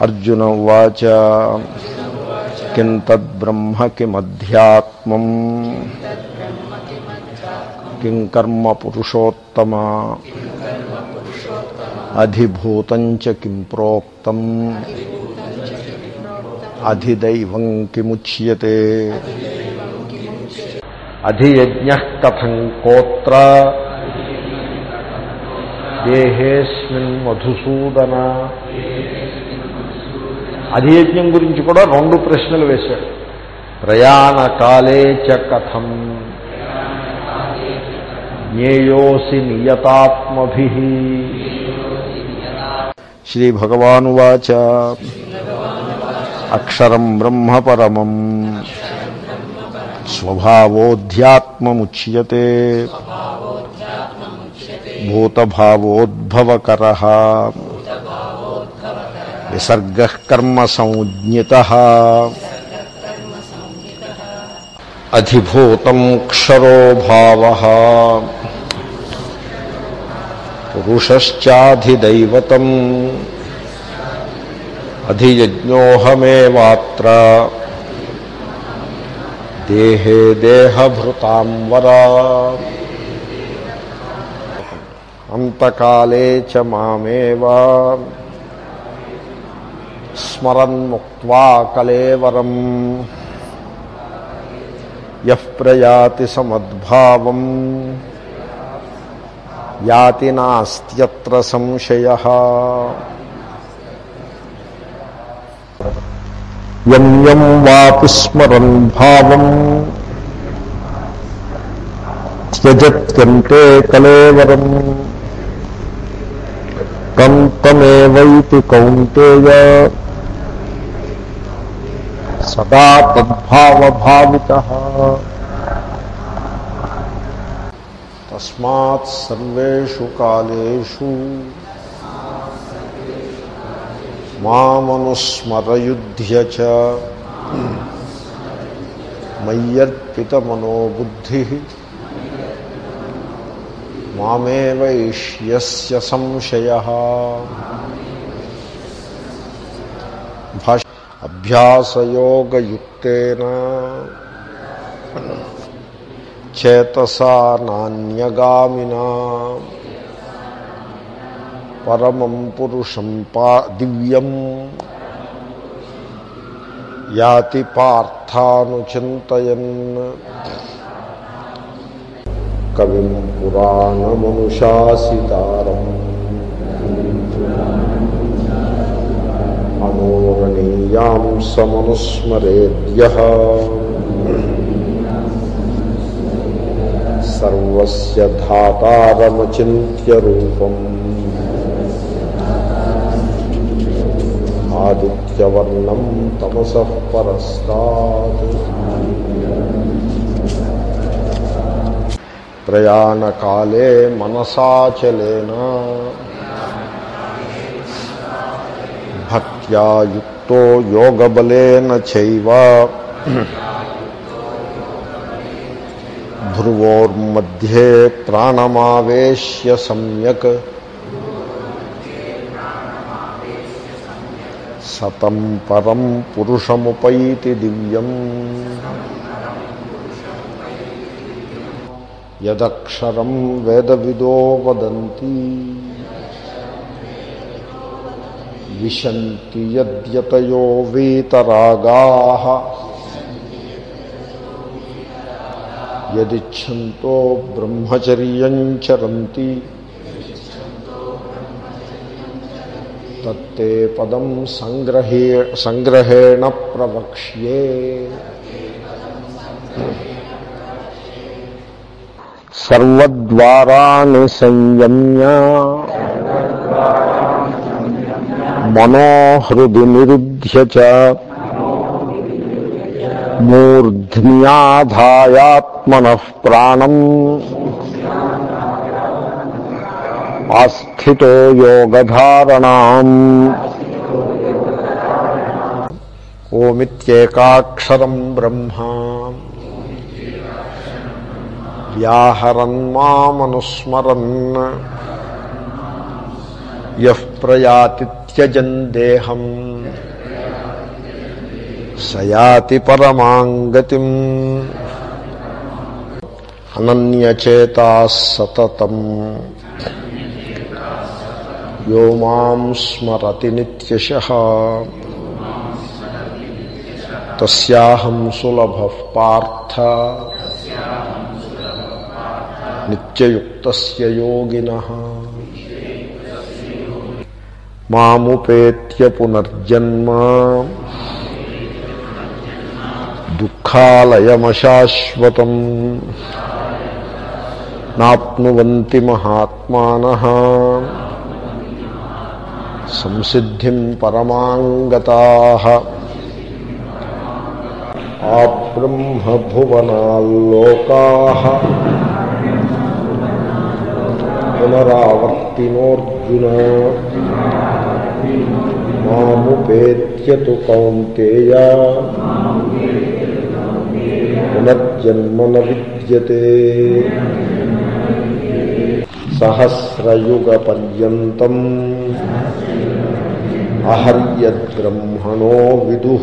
అర్జున ఉవాచ కిం తద్బ్రహ్మ కిమధ్యాత్మం కిం కర్మ పురుషోత్తమ అధిభూతం చ కిం ప్రోక్తం అధిదైవం కిముచ్యతే అధియజ్ఞ కథం కోత్ర దేహేస్మిన్ మధుసూదన అధియజ్ఞం గురించి కూడా రెండు ప్రశ్నలు వేశాడు ప్రయాణకాలే చ కథం జ్ఞేయోసి నియతాత్మభి శ్రీ భగవానువాచ అక్షరం బ్రహ్మ పరమం స్వభావోధ్యాత్మముచ్యతే భూతభావోద్భవకర విసర్గ కర్మ సంజ్ఞిత అధిభూతం క్షరో భావ పురుషశ్చాధిదైవతం అధియజ్ఞోహమేవాత్ర దేహే దేహభృతాం వరా అంతకాలే చ మామేవా స్మరన్ముక్వా కలేవరం యః ప్రయాతి సమద్భావం యాతి నాస్త్యత్ర సంశయ యం యం వాపి స్మరన్ భావం త్యజత్యంతే కలేవరం తం తమేవైతి కౌంతేయ సదా తద్భావభావిత తస్మాత్ సర్వేషు కాలేషు మామనుస్మరయుధ్య చ మయ్యర్పితమనోబుద్ధి మామేవైష్యస్య సంశయ భాష అభ్యాసయోగయుక్తేన చేతసా నాణ్యగామినా పరమం పురుషం పా దివ్యం యాతి పార్థానుచింతయన్ కవిం పురాణమనుశాసితారం అనోరణీయాం సమనుస్మరేద్య సర్వస్య ధాతారమచింత్య రూపం ఆదిత్యవర్ణం తమస పరస్తాత్ ప్రయాణకాలే మనసాచలేన భక్త్యా యుక్తో యోగబలేన చైవ భ్రువోర్मध्ये ప్రాణమావేశ్య సమ్యక్ సతం పరం పురుషముపైతి దివ్యం యదక్షరం వేదవిదో వదంతి విశంతి యద్యతయో వీతరాగా యదిచ్ఛంతో బ్రహ్మచర్యం చరంతి తత్తే పదం సంగ్రహే సంగ్రహేణ ప్రవక్ష్యే సర్వద్వారాణి సంయమ్య మనోహృది నిరుధ్య చ మూర్ధ్న్యాధాయాత్మన ప్రాణం ఆస్థితో యోగధారణాం ఓమిత్యేకాక్షరం బ్రహ్మ వ్యాహరన్ మామనుస్మరన్ యః ప్రయాతి త్యజన్ దేహం సయాతి పరమాంగతిం అనన్యచేతా సతతం యో మాం స్మరతి నిత్యశ తస్యాహం సులభ పార్థ నిత్యయుక్త యోగిన మాముపేత్య పునర్జన్మ దుఃఖాలయమశాశ్వతం నాప్నువంతి మహాత్మాన సంసిద్ధిం పరమాంగతా ఆ బ్రహ్మభువనాల్లోకా పునరావర్తినోర్జున మాముపేత్యతు కౌంతేయ పునర్జన్మన విద్యతే సహస్రయుగ పర్యంతం అహర్యద్బ్రహ్మణో విదు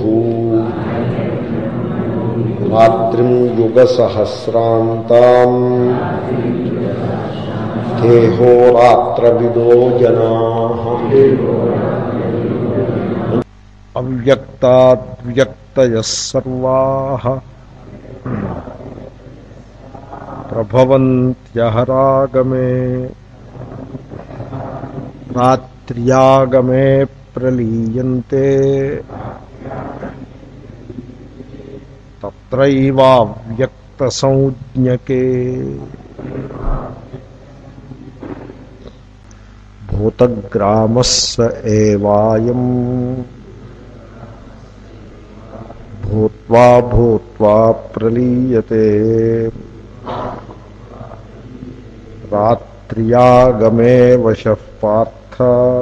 రాత్రిం యుగ సహస్రాంతాం దేహోరాత్రవిదో జనా అవ్యక్తాద్వ్యక్తయ సర్వా ప్రభవంత్యహరాగమే రాత్ర్యాగమే ప్రలీయంతే తత్రైవావ్యక్తసంజ్ఞకే భూతగ్రామస్స ఏవాయం భూత్వా భూత్వా ప్రలీయతే రాత్ర్యాగమే వశ పార్థ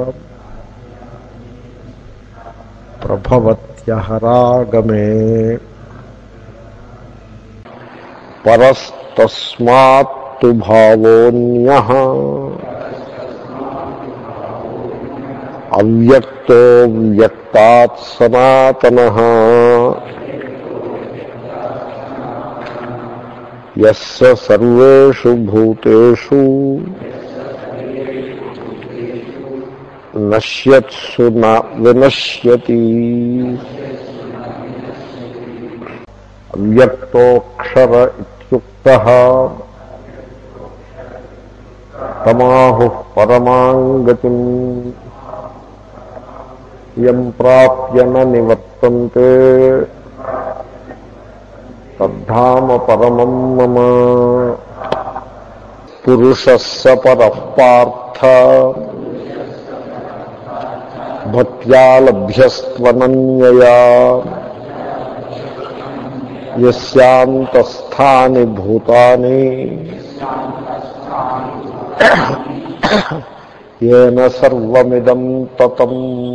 ప్రభవత్యహరాగమే పరస్తస్మాత్తు భావోన్య అవ్యక్తో వ్యక్తాత్ సనాతన యస్స సర్వేషు భూతేషు నశ్యత్సు న వినశ్యతి అవ్యక్తోక్షర ఇత్యుక్త తమాహు పరమాంగతిం యం ప్రాప్య న నివర్తంతే తద్ధామ పరమం మమ పురుషः స పరః పార్థ భక్త్యా లభ్యస్త్వనన్యయా యస్యాంతస్థాని భూతాని ఏన సర్వమిదం తతం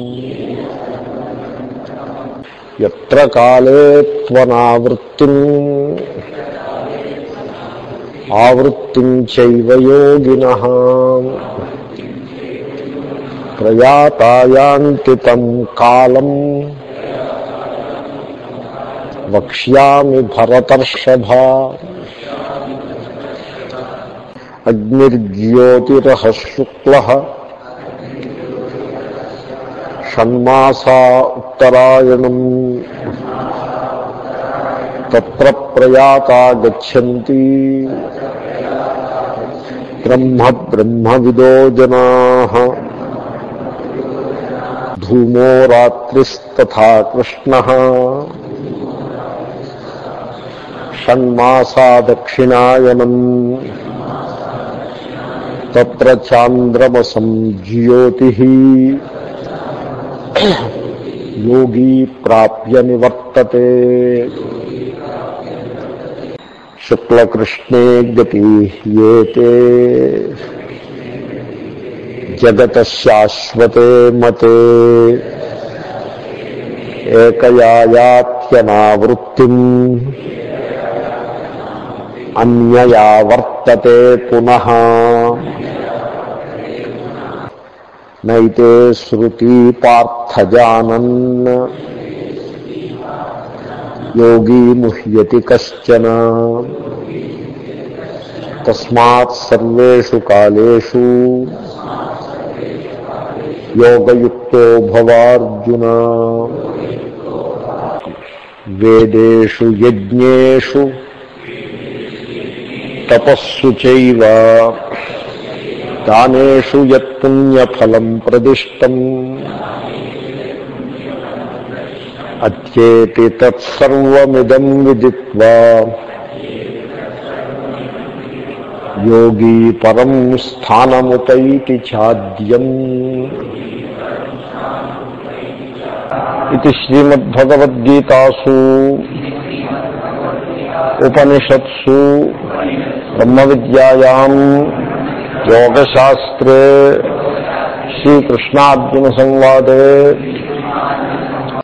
ఎత్ర కాలే త్వనావృత్తిం ఆవృత్తిం చైవ యోగిన ప్రయాతాయాంతి తం కాలం వక్ష్యామి భరతర్షభ అగ్నిర్జ్యోతిరహ శుక్ల షణ్మాసా ఉత్తరాయణం తత్ర ప్రయాతా గచ్చంతి బ్రహ్మ బ్రహ్మ విదో జనా ధూమో రాత్రిస్తథా కృష్ణ షణ్మాసా దక్షిణాయనం తత్ర చాంద్రమసం జ్యోతి యోగీ ప్రాప్య నివర్తతే శుక్లకృష్ణే గతి ఏతే జగత శాశ్వతే మతే ఏకయాయాత్యనావృత్తిం అన్యయా వర్తతే పునః నైతే శృతి పార్థజానన్ యోగీ ముహ్యతి కశ్చన తస్మాత్ సర్వేషు కాలేషు యోగయుక్తో భవార్జున వేదేషు యజ్ఞేషు తపస్సు చైవ దానేషు యత్పుణ్యఫలం ప్రదిష్టం అత్యేతి తత్సర్వమిదం విదిత్వా యోగీ పరం స్థానముపైతి చాద్యం ఇది శ్రీమద్భగవద్గీతాసు ఉపనిషత్సు బ్రహ్మ విద్యాయాం యోగశాస్త్రే శ్రీకృష్ణార్జున సంవాదే